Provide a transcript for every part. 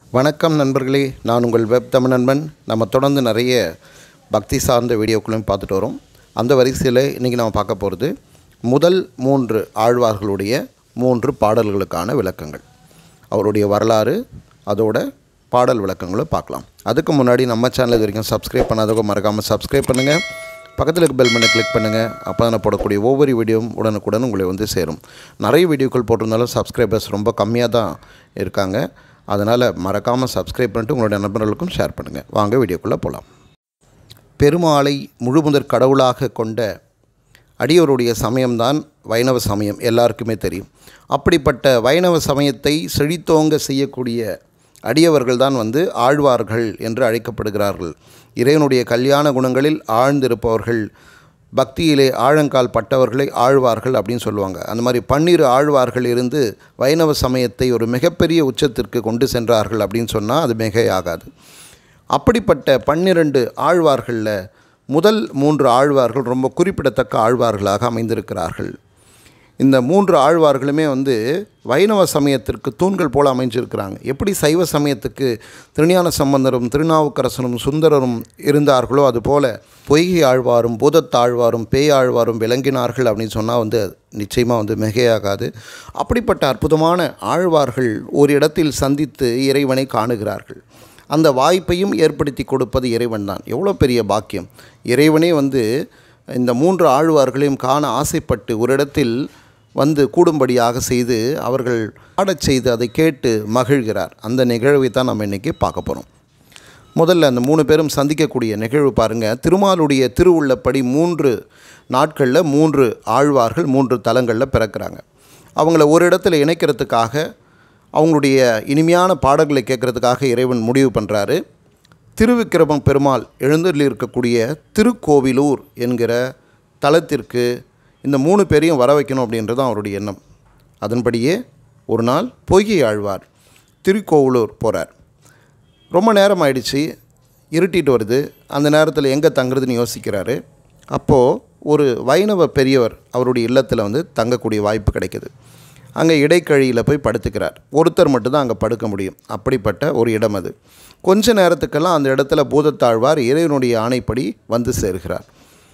வணக்கம் நண்பர்களே நான் உங்கள் வெப் தமிழ் நண்பன் நம்ம தொடர்ந்து நிறைய பக்தி சார்ந்த வீடியோக்களையும் பார்த்துட்டு வரோம் அந்த வரிசையில் இன்றைக்கி நம்ம பார்க்க போகிறது முதல் மூன்று ஆழ்வார்களுடைய மூன்று பாடல்களுக்கான விளக்கங்கள் அவருடைய வரலாறு அதோட பாடல் விளக்கங்களை பார்க்கலாம் அதுக்கு முன்னாடி நம்ம சேனல் இது வரைக்கும் சப்ஸ்கிரைப் பண்ணாதவங்க மறக்காமல் சப்ஸ்கிரைப் பண்ணுங்கள் பக்கத்தில் இருக்க பெல் பண்ணை கிளிக் பண்ணுங்கள் அப்போ தான் நான் போடக்கூடிய ஒவ்வொரு வீடியோவும் உடனுக்குடன் உங்களை வந்து சேரும் நிறைய வீடியோக்கள் போட்டிருந்தாலும் சப்ஸ்கிரைபர்ஸ் ரொம்ப கம்மியாக தான் இருக்காங்க அதனால் மறக்காமல் சப்ஸ்கிரைப் பண்ணிட்டு உங்களுடைய நண்பர்களுக்கும் ஷேர் பண்ணுங்கள் வாங்க வீடியோக்குள்ளே போகலாம் பெருமாளை முழுமுதற் கடவுளாக கொண்ட அடியோருடைய சமயம்தான் வைணவ சமயம் எல்லாருக்குமே தெரியும் அப்படிப்பட்ட வைணவ சமயத்தை செழித்தோங்க செய்யக்கூடிய அடியவர்கள் தான் வந்து ஆழ்வார்கள் என்று அழைக்கப்படுகிறார்கள் இறைவனுடைய கல்யாண குணங்களில் ஆழ்ந்திருப்பவர்கள் பக்தியிலே ஆழங்கால் பட்டவர்களை ஆழ்வார்கள் அப்படின்னு சொல்லுவாங்க அந்த மாதிரி பன்னிரு ஆழ்வார்கள் இருந்து வைணவ சமயத்தை ஒரு மிகப்பெரிய உச்சத்திற்கு கொண்டு சென்றார்கள் அப்படின்னு சொன்னால் அது மிகையாகாது அப்படிப்பட்ட பன்னிரண்டு ஆழ்வார்களில் முதல் மூன்று ஆழ்வார்கள் ரொம்ப குறிப்பிடத்தக்க ஆழ்வார்களாக அமைந்திருக்கிறார்கள் இந்த மூன்று ஆழ்வார்களுமே வந்து வைணவ சமயத்திற்கு தூண்கள் போல அமைஞ்சிருக்கிறாங்க எப்படி சைவ சமயத்துக்கு திருஞான சம்பந்தரும் திருநாவுக்கரசனும் சுந்தரரும் இருந்தார்களோ அதுபோல பொய்கை ஆழ்வாரும் பூதத்தாழ்வாரும் பேயாழ்வாரும் விளங்கினார்கள் அப்படின்னு சொன்னால் வந்து நிச்சயமாக வந்து மிகையாகாது அப்படிப்பட்ட அற்புதமான ஆழ்வார்கள் ஒரு இடத்தில் சந்தித்து இறைவனை காணுகிறார்கள் அந்த வாய்ப்பையும் ஏற்படுத்தி கொடுப்பது இறைவன் தான் எவ்வளோ பெரிய பாக்கியம் இறைவனே வந்து இந்த மூன்று ஆழ்வார்களையும் காண ஆசைப்பட்டு ஒரு இடத்தில் வந்து கூடும்படியாக செய்து அவர்கள் பாடச் செய்து அதை கேட்டு மகிழ்கிறார் அந்த நிகழ்வை தான் நம்ம இன்றைக்கி பார்க்க போகிறோம் முதல்ல அந்த மூணு பேரும் சந்திக்கக்கூடிய நிகழ்வு பாருங்கள் திருமாலுடைய திருவுள்ளப்படி மூன்று நாட்களில் மூன்று ஆழ்வார்கள் மூன்று தலங்களில் பிறக்கிறாங்க அவங்கள ஒரு இடத்துல இணைக்கிறதுக்காக அவங்களுடைய இனிமையான பாடல்களை கேட்குறதுக்காக இறைவன் முடிவு பண்ணுறாரு திருவிக்கிரமம் பெருமாள் எழுந்தருளி இருக்கக்கூடிய திருக்கோவிலூர் என்கிற தலத்திற்கு இந்த மூணு பேரையும் வர வைக்கணும் அப்படின்றது அவருடைய எண்ணம் அதன்படியே ஒரு நாள் பொய்கை ஆழ்வார் திருக்கோவிலூர் போகிறார் ரொம்ப நேரம் ஆயிடுச்சு இருட்டிட்டு வருது அந்த நேரத்தில் எங்கே தங்குறதுன்னு யோசிக்கிறாரு அப்போது ஒரு வைணவ பெரியவர் அவருடைய இல்லத்தில் வந்து தங்கக்கூடிய வாய்ப்பு கிடைக்குது அங்கே இடைக்கழியில் போய் படுத்துக்கிறார் ஒருத்தர் மட்டும்தான் அங்கே படுக்க முடியும் அப்படிப்பட்ட ஒரு இடம் அது கொஞ்ச நேரத்துக்கெல்லாம் அந்த இடத்துல பூதத்தாழ்வார் இறைவனுடைய ஆணைப்படி வந்து சேர்கிறார்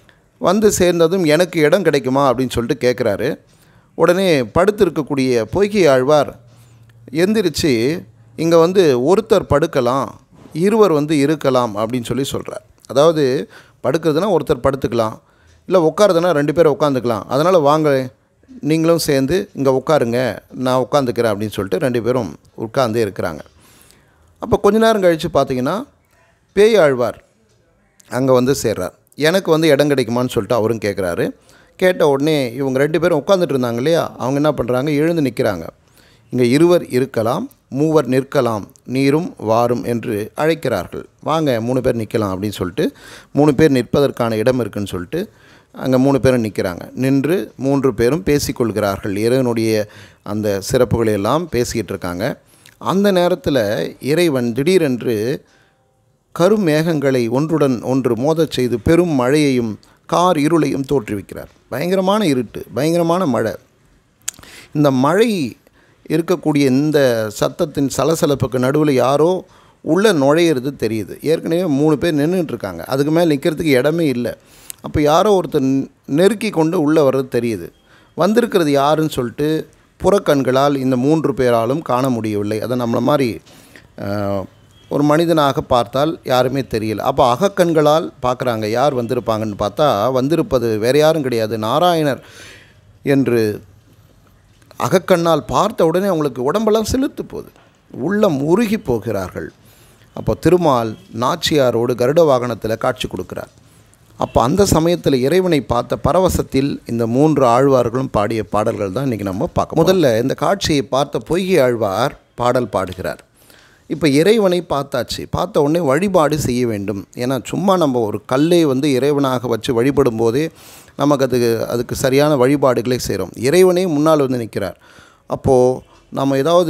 வந்து சேர்ந்ததும் எனக்கு இடம் கிடைக்குமா அப்படின்னு சொல்லிட்டு கேட்குறாரு உடனே படுத்திருக்கக்கூடிய பொய்கை ஆழ்வார் எந்திரிச்சு இங்கே வந்து ஒருத்தர் படுக்கலாம் இருவர் வந்து இருக்கலாம் அப்படின்னு சொல்லி சொல்கிறார் அதாவது படுக்கிறதுனா ஒருத்தர் படுத்துக்கலாம் இல்லை உட்காருதுன்னா ரெண்டு பேரும் உட்காந்துக்கலாம் அதனால் வாங்க நீங்களும் சேர்ந்து இங்கே உட்காருங்க நான் உட்காந்துக்கிறேன் அப்படின்னு சொல்லிட்டு ரெண்டு பேரும் உட்கார்ந்தே இருக்கிறாங்க அப்போ கொஞ்ச நேரம் கழித்து பார்த்தீங்கன்னா பேய் ஆழ்வார் அங்கே வந்து சேர்றார் எனக்கு வந்து இடம் கிடைக்குமான்னு சொல்லிட்டு அவரும் கேட்குறாரு கேட்ட உடனே இவங்க ரெண்டு பேரும் உட்காந்துட்டு இருந்தாங்க இல்லையா அவங்க என்ன பண்ணுறாங்க எழுந்து நிற்கிறாங்க இங்கே இருவர் இருக்கலாம் மூவர் நிற்கலாம் நீரும் வாரும் என்று அழைக்கிறார்கள் வாங்க மூணு பேர் நிற்கலாம் அப்படின்னு சொல்லிட்டு மூணு பேர் நிற்பதற்கான இடம் இருக்குன்னு சொல்லிட்டு அங்கே மூணு பேரும் நிற்கிறாங்க நின்று மூன்று பேரும் பேசிக்கொள்கிறார்கள் இறைவனுடைய அந்த சிறப்புகளை எல்லாம் பேசிக்கிட்டு இருக்காங்க அந்த நேரத்தில் இறைவன் திடீரென்று கருமேகங்களை ஒன்றுடன் ஒன்று மோதச் செய்து பெரும் மழையையும் கார் இருளையும் தோற்றுவிக்கிறார் பயங்கரமான இருட்டு பயங்கரமான மழை இந்த மழை இருக்கக்கூடிய இந்த சத்தத்தின் சலசலப்புக்கு நடுவில் யாரோ உள்ளே நுழையிறது தெரியுது ஏற்கனவே மூணு பேர் நின்றுட்டுருக்காங்க அதுக்கு மேலே நிற்கிறதுக்கு இடமே இல்லை அப்போ யாரோ ஒருத்தர் நெருக்கி கொண்டு உள்ளே வர்றது தெரியுது வந்திருக்கிறது யாருன்னு சொல்லிட்டு புறக்கண்களால் இந்த மூன்று பேராலும் காண முடியவில்லை அதை நம்மளை மாதிரி ஒரு மனிதனாக பார்த்தால் யாருமே தெரியல அப்போ அகக்கண்களால் பார்க்குறாங்க யார் வந்திருப்பாங்கன்னு பார்த்தா வந்திருப்பது வேறு யாரும் கிடையாது நாராயணர் என்று அகக்கண்ணால் பார்த்த உடனே அவங்களுக்கு உடம்பெல்லாம் செலுத்து போகுது உள்ளம் உருகி போகிறார்கள் அப்போ திருமால் நாச்சியாரோடு கருட வாகனத்தில் காட்சி கொடுக்குறார் அப்போ அந்த சமயத்தில் இறைவனை பார்த்த பரவசத்தில் இந்த மூன்று ஆழ்வார்களும் பாடிய பாடல்கள் தான் இன்றைக்கி நம்ம பார்க்க முதல்ல இந்த காட்சியை பார்த்த பொய்கை ஆழ்வார் பாடல் பாடுகிறார் இப்போ இறைவனை பார்த்தாச்சு பார்த்த உடனே வழிபாடு செய்ய வேண்டும் ஏன்னா சும்மா நம்ம ஒரு கல்லை வந்து இறைவனாக வச்சு வழிபடும் போதே நமக்கு அது அதுக்கு சரியான வழிபாடுகளை செய்கிறோம் இறைவனே முன்னால் வந்து நிற்கிறார் அப்போது நம்ம ஏதாவது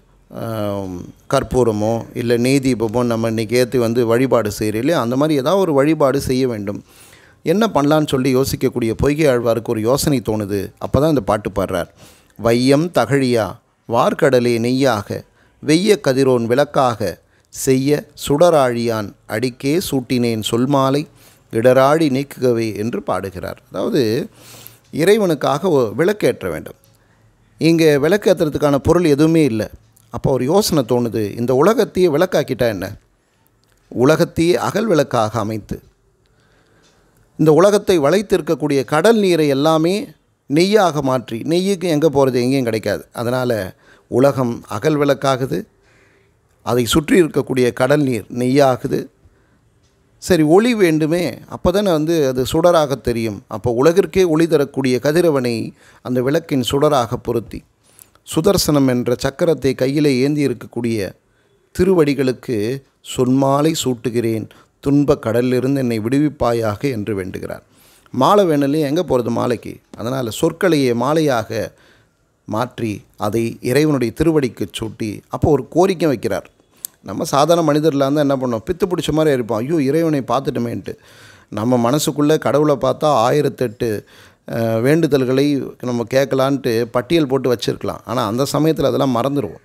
கற்பூரமோ இல்லை நெய் தீபமோ நம்ம இன்றைக்கி ஏற்றி வந்து வழிபாடு செய்கிறோம் இல்லையா அந்த மாதிரி ஏதாவது ஒரு வழிபாடு செய்ய வேண்டும் என்ன பண்ணலான்னு சொல்லி யோசிக்கக்கூடிய பொய்கை ஆழ்வாருக்கு ஒரு யோசனை தோணுது அப்போ தான் இந்த பாட்டு பாடுறார் வையம் தகழியா வார்க்கடலே நெய்யாக வெய்ய கதிரோன் விளக்காக செய்ய சுடராழியான் அடிக்கே சூட்டினேன் சொல்மாலை இடராழி நீக்குகவே என்று பாடுகிறார் அதாவது இறைவனுக்காக ஒரு விளக்கேற்ற வேண்டும் இங்கே விளக்கேற்றுறதுக்கான பொருள் எதுவுமே இல்லை அப்போ ஒரு யோசனை தோணுது இந்த உலகத்தையே விளக்காக்கிட்டா என்ன உலகத்தையே அகல் விளக்காக அமைத்து இந்த உலகத்தை வளைத்திருக்கக்கூடிய கடல் நீரை எல்லாமே நெய்யாக மாற்றி நெய்யுக்கு எங்கே போகிறது எங்கேயும் கிடைக்காது அதனால் உலகம் அகல் விளக்காகுது அதை சுற்றி இருக்கக்கூடிய கடல் நீர் நெய்யாகுது சரி ஒளி வேண்டுமே அப்போ தானே வந்து அது சுடராக தெரியும் அப்போ உலகிற்கே ஒளி தரக்கூடிய கதிரவனை அந்த விளக்கின் சுடராக பொருத்தி சுதர்சனம் என்ற சக்கரத்தை கையிலே ஏந்தி இருக்கக்கூடிய திருவடிகளுக்கு சொன்மாலை சூட்டுகிறேன் துன்ப கடலிலிருந்து என்னை விடுவிப்பாயாக என்று வேண்டுகிறார் மாலை வேணலையும் எங்கே போகிறது மாலைக்கு அதனால் சொற்களையே மாலையாக மாற்றி அதை இறைவனுடைய திருவடிக்கு சூட்டி அப்போ ஒரு கோரிக்கை வைக்கிறார் நம்ம சாதாரண மனிதரில் இருந்தால் என்ன பண்ணோம் பித்து பிடிச்ச மாதிரி இருப்போம் ஐயோ இறைவனை பார்த்துட்டுமேன்ட்டு நம்ம மனசுக்குள்ளே கடவுளை பார்த்தா ஆயிரத்தெட்டு அஹ், வேண்டுதல்களை நம்ம கேட்கலான்ட்டு பட்டியல் போட்டு வச்சுருக்கலாம் ஆனால் அந்த சமயத்தில் அதெல்லாம் மறந்துடுவோம்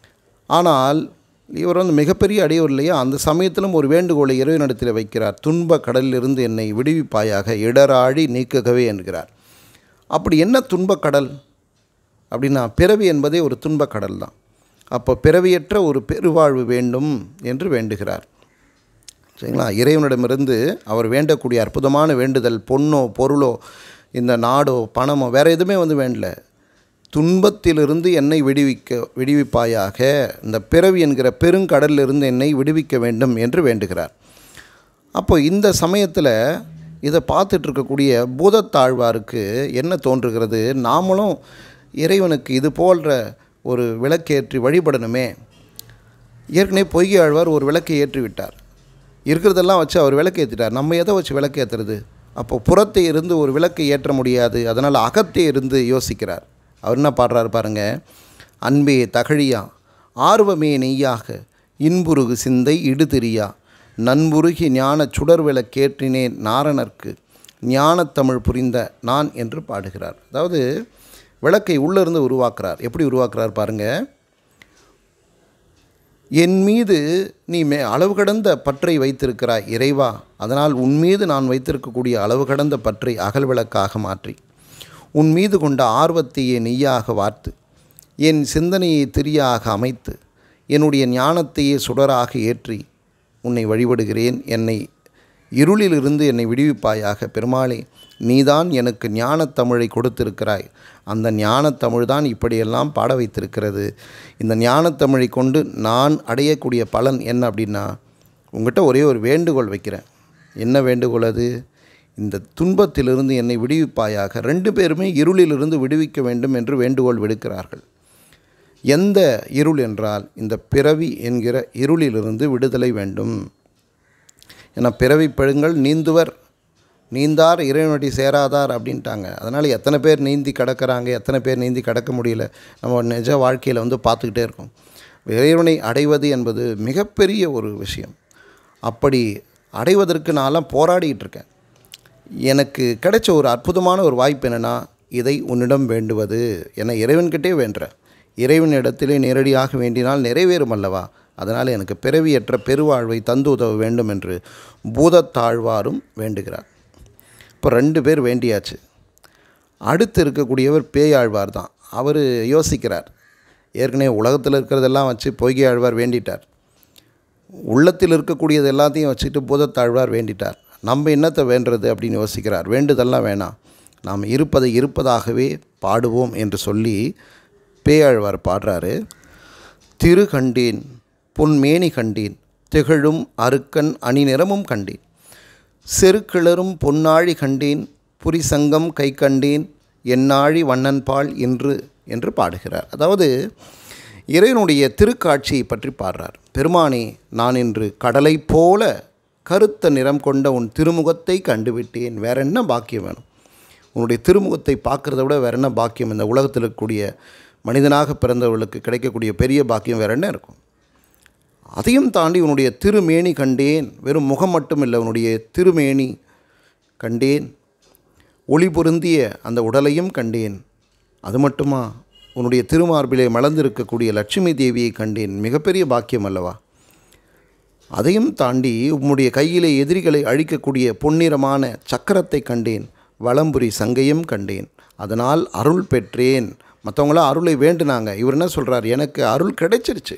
ஆனால் இவர் வந்து மிகப்பெரிய அடியவர் இல்லையா அந்த சமயத்திலும் ஒரு வேண்டுகோளை இறைவனிடத்தில் வைக்கிறார் துன்ப கடலிலிருந்து என்னை விடுவிப்பாயாக இடராழி நீக்குகவே என்கிறார் அப்படி என்ன துன்பக் கடல் அப்படின்னா பிறவி என்பதே ஒரு துன்பக் கடல் தான் அப்போ பிறவியற்ற ஒரு பெருவாழ்வு வேண்டும் என்று வேண்டுகிறார் சரிங்களா இறைவனிடமிருந்து அவர் வேண்டக்கூடிய அற்புதமான வேண்டுதல் பொண்ணோ பொருளோ இந்த நாடோ பணமோ வேறு எதுவுமே வந்து வேண்டல துன்பத்திலிருந்து என்னை விடுவிக்க விடுவிப்பாயாக இந்த பிறவி என்கிற பெருங்கடலிலிருந்து என்னை விடுவிக்க வேண்டும் என்று வேண்டுகிறார் அப்போ இந்த சமயத்தில் இதை பார்த்துட்டு இருக்கக்கூடிய பூதத்தாழ்வாருக்கு என்ன தோன்றுகிறது நாமளும் இறைவனுக்கு இது போன்ற ஒரு விளக்கேற்றி வழிபடணுமே ஏற்கனவே பொய்கை ஆழ்வார் ஒரு விளக்கை ஏற்றி விட்டார் இருக்கிறதெல்லாம் வச்சு அவர் விளக்கு ஏற்றிட்டார் நம்ம எதை வச்சு விளக்கு ஏற்றுறது அப்போ புறத்தை இருந்து ஒரு விளக்கை ஏற்ற முடியாது அதனால் அகத்தே இருந்து யோசிக்கிறார் அவர் என்ன பாடுறாரு பாருங்க அன்பே தகழியா ஆர்வமே நெய்யாக இன்புருகு சிந்தை இடுதிரியா நண்புருகி ஞான சுடர் விளக்கேற்றினேன் நாரணர்க்கு ஞானத்தமிழ் புரிந்த நான் என்று பாடுகிறார் அதாவது விளக்கை உள்ளிருந்து உருவாக்குறார் எப்படி உருவாக்குறார் பாருங்கள் என் மீது நீ மே அளவு கடந்த பற்றை வைத்திருக்கிறாய் இறைவா அதனால் உன் மீது நான் வைத்திருக்கக்கூடிய அளவு கடந்த பற்றை அகல் விளக்காக மாற்றி உன் மீது கொண்ட ஆர்வத்தையே நெய்யாக வார்த்து என் சிந்தனையை திரியாக அமைத்து என்னுடைய ஞானத்தையே சுடராக ஏற்றி உன்னை வழிபடுகிறேன் என்னை இருளிலிருந்து என்னை விடுவிப்பாயாக பெருமாளே நீதான் எனக்கு ஞானத்தமிழை கொடுத்திருக்கிறாய் அந்த ஞானத்தமிழ் தான் இப்படியெல்லாம் பாட வைத்திருக்கிறது இந்த ஞானத்தமிழை கொண்டு நான் அடையக்கூடிய பலன் என்ன அப்படின்னா உங்கள்கிட்ட ஒரே ஒரு வேண்டுகோள் வைக்கிறேன் என்ன வேண்டுகோள் அது இந்த துன்பத்திலிருந்து என்னை விடுவிப்பாயாக ரெண்டு பேருமே இருளிலிருந்து விடுவிக்க வேண்டும் என்று வேண்டுகோள் விடுக்கிறார்கள் எந்த இருள் என்றால் இந்த பிறவி என்கிற இருளிலிருந்து விடுதலை வேண்டும் ஏன்னா பிறவி பெழுங்கள் நீந்துவர் நீந்தார் இறைவனடி சேராதார் அப்படின்ட்டாங்க அதனால் எத்தனை பேர் நீந்தி கடக்கிறாங்க எத்தனை பேர் நீந்தி கடக்க முடியல நம்ம நிஜ வாழ்க்கையில் வந்து பார்த்துக்கிட்டே இருக்கோம் இறைவனை அடைவது என்பது மிகப்பெரிய ஒரு விஷயம் அப்படி அடைவதற்கு நான்லாம் போராடிட்டு இருக்கேன் எனக்கு கிடைச்ச ஒரு அற்புதமான ஒரு வாய்ப்பு என்னென்னா இதை உன்னிடம் வேண்டுவது என இறைவன்கிட்டே வேண்டுறேன் இறைவனிடத்திலே நேரடியாக வேண்டினால் நிறைவேறும் அல்லவா அதனால் எனக்கு பிறவியற்ற பெருவாழ்வை தந்து உதவ வேண்டும் என்று பூதத்தாழ்வாரும் வேண்டுகிறார் இப்போ ரெண்டு பேர் வேண்டியாச்சு அடுத்து இருக்கக்கூடியவர் பேயாழ்வார் தான் அவர் யோசிக்கிறார் ஏற்கனவே உலகத்தில் இருக்கிறதெல்லாம் வச்சு பொய்கை ஆழ்வார் வேண்டிட்டார் உள்ளத்தில் இருக்கக்கூடியது எல்லாத்தையும் வச்சுட்டு பூதத்தாழ்வார் வேண்டிட்டார் நம்ம என்னத்தை வேண்டுறது அப்படின்னு யோசிக்கிறார் வேண்டுதெல்லாம் வேணாம் நாம் இருப்பதை இருப்பதாகவே பாடுவோம் என்று சொல்லி பேயாழ்வார் பாடுறாரு திரு கண்டேன் பொன்மேனி கண்டேன் திகழும் அருக்கன் அணிநிறமும் கண்டேன் செருக்கிளரும் பொன்னாழி கண்டேன் புரிசங்கம் கை கண்டேன் என்னாழி வண்ணன்பால் இன்று என்று பாடுகிறார் அதாவது இறைவனுடைய திருக்காட்சியை பற்றி பாடுறார் பெருமானே நான் இன்று கடலைப் போல கருத்த நிறம் கொண்ட உன் திருமுகத்தை கண்டுவிட்டேன் வேற என்ன பாக்கியம் வேணும் உன்னுடைய திருமுகத்தை பார்க்குறத விட வேற என்ன பாக்கியம் இந்த உலகத்தில் இருக்கக்கூடிய மனிதனாக பிறந்தவர்களுக்கு கிடைக்கக்கூடிய பெரிய பாக்கியம் வேற என்ன இருக்கும் அதையும் தாண்டி உன்னுடைய திருமேனி கண்டேன் வெறும் முகம் மட்டும் இல்லை உன்னுடைய திருமேனி கண்டேன் ஒளி பொருந்திய அந்த உடலையும் கண்டேன் அது மட்டுமா உன்னுடைய திருமார்பிலே மலர்ந்திருக்கக்கூடிய லட்சுமி தேவியை கண்டேன் மிகப்பெரிய பாக்கியம் அல்லவா அதையும் தாண்டி உம்முடைய கையிலே எதிரிகளை அழிக்கக்கூடிய பொன்னிறமான சக்கரத்தை கண்டேன் வலம்புரி சங்கையும் கண்டேன் அதனால் அருள் பெற்றேன் மற்றவங்களாம் அருளை வேண்டுனாங்க இவர் என்ன சொல்கிறார் எனக்கு அருள் கிடைச்சிருச்சு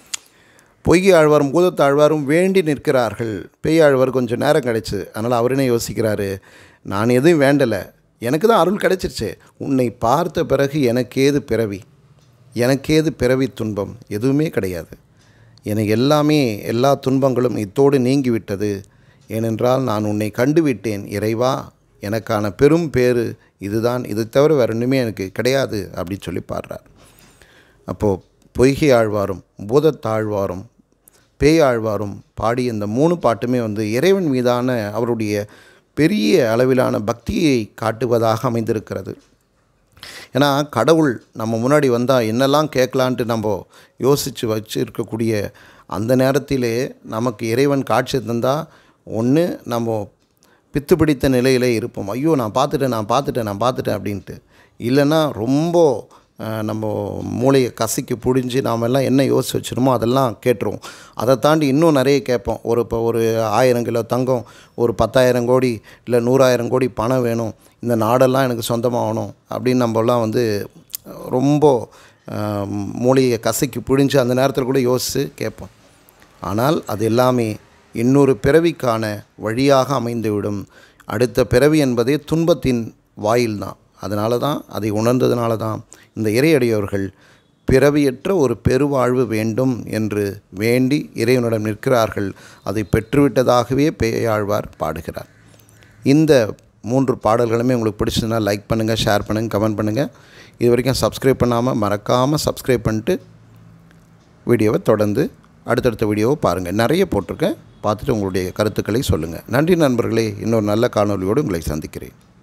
பொய்கை ஆழ்வாரும் பூதத்தாழ்வாரும் வேண்டி நிற்கிறார்கள் பேய் ஆழ்வார் கொஞ்சம் நேரம் கிடைச்சு அதனால் அவர் என்ன யோசிக்கிறாரு நான் எதுவும் வேண்டலை எனக்கு தான் அருள் கிடைச்சிருச்சு உன்னை பார்த்த பிறகு எனக்கேது பிறவி எனக்கேது பிறவி துன்பம் எதுவுமே கிடையாது எனக்கு எல்லாமே எல்லா துன்பங்களும் இத்தோடு நீங்கிவிட்டது ஏனென்றால் நான் உன்னை கண்டுவிட்டேன் இறைவா எனக்கான பெரும் பேறு இதுதான் இது தவிர வேறு ஒன்றுமே எனக்கு கிடையாது அப்படின்னு சொல்லி பாடுறார் அப்போது பொய்கை ஆழ்வாரும் பூதத்தாழ்வாரும் பேய் ஆழ்வாரும் பாடிய இந்த மூணு பாட்டுமே வந்து இறைவன் மீதான அவருடைய பெரிய அளவிலான பக்தியை காட்டுவதாக அமைந்திருக்கிறது ஏன்னா கடவுள் நம்ம முன்னாடி வந்தால் என்னெல்லாம் கேட்கலான்ட்டு நம்ம யோசித்து வச்சு இருக்கக்கூடிய அந்த நேரத்திலே நமக்கு இறைவன் காட்சி தந்தால் ஒன்று நம்ம பித்து பிடித்த நிலையிலே இருப்போம் ஐயோ நான் பார்த்துட்டேன் நான் பார்த்துட்டேன் நான் பார்த்துட்டேன் அப்படின்ட்டு இல்லைன்னா ரொம்ப அஹ், நம்ம மூளையை கசக்கி புழிஞ்சு நாம் எல்லாம் என்ன யோசிச்சு வச்சிருமோ அதெல்லாம் கேட்டுருவோம் அதை தாண்டி இன்னும் நிறைய கேட்போம் ஒரு இப்போ ஒரு ஆயிரம் கிலோ தங்கம் ஒரு பத்தாயிரம் கோடி இல்லை நூறாயிரம் கோடி பணம் வேணும் இந்த நாடெல்லாம் எனக்கு சொந்தமாகணும் அப்படின்னு நம்மலாம் வந்து ரொம்ப அஹ், மூளையை கசக்கி புழிஞ்சு அந்த நேரத்தில் கூட யோசித்து கேட்போம் ஆனால் அது எல்லாமே இன்னொரு பிறவிக்கான வழியாக அமைந்துவிடும் அடுத்த பிறவி என்பதே துன்பத்தின் வாயில்தான் அதனால தான் அதை உணர்ந்ததுனால தான் இந்த இறையடியவர்கள் பிறவியற்ற ஒரு பெருவாழ்வு வேண்டும் என்று வேண்டி இறைவனிடம் நிற்கிறார்கள் அதை பெற்றுவிட்டதாகவே பேயாழ்வார் பாடுகிறார் இந்த மூன்று பாடல்களுமே உங்களுக்கு பிடிச்சதுன்னா லைக் பண்ணுங்கள் ஷேர் பண்ணுங்கள் கமெண்ட் பண்ணுங்கள் இது வரைக்கும் சப்ஸ்கிரைப் பண்ணாமல் மறக்காமல் சப்ஸ்கிரைப் பண்ணிட்டு வீடியோவை தொடர்ந்து அடுத்தடுத்த வீடியோவை பாருங்கள் நிறைய போட்டிருக்கேன் பார்த்துட்டு உங்களுடைய கருத்துக்களை சொல்லுங்கள் நன்றி நண்பர்களே இன்னொரு நல்ல காணொலியோடு உங்களை சந்திக்கிறேன்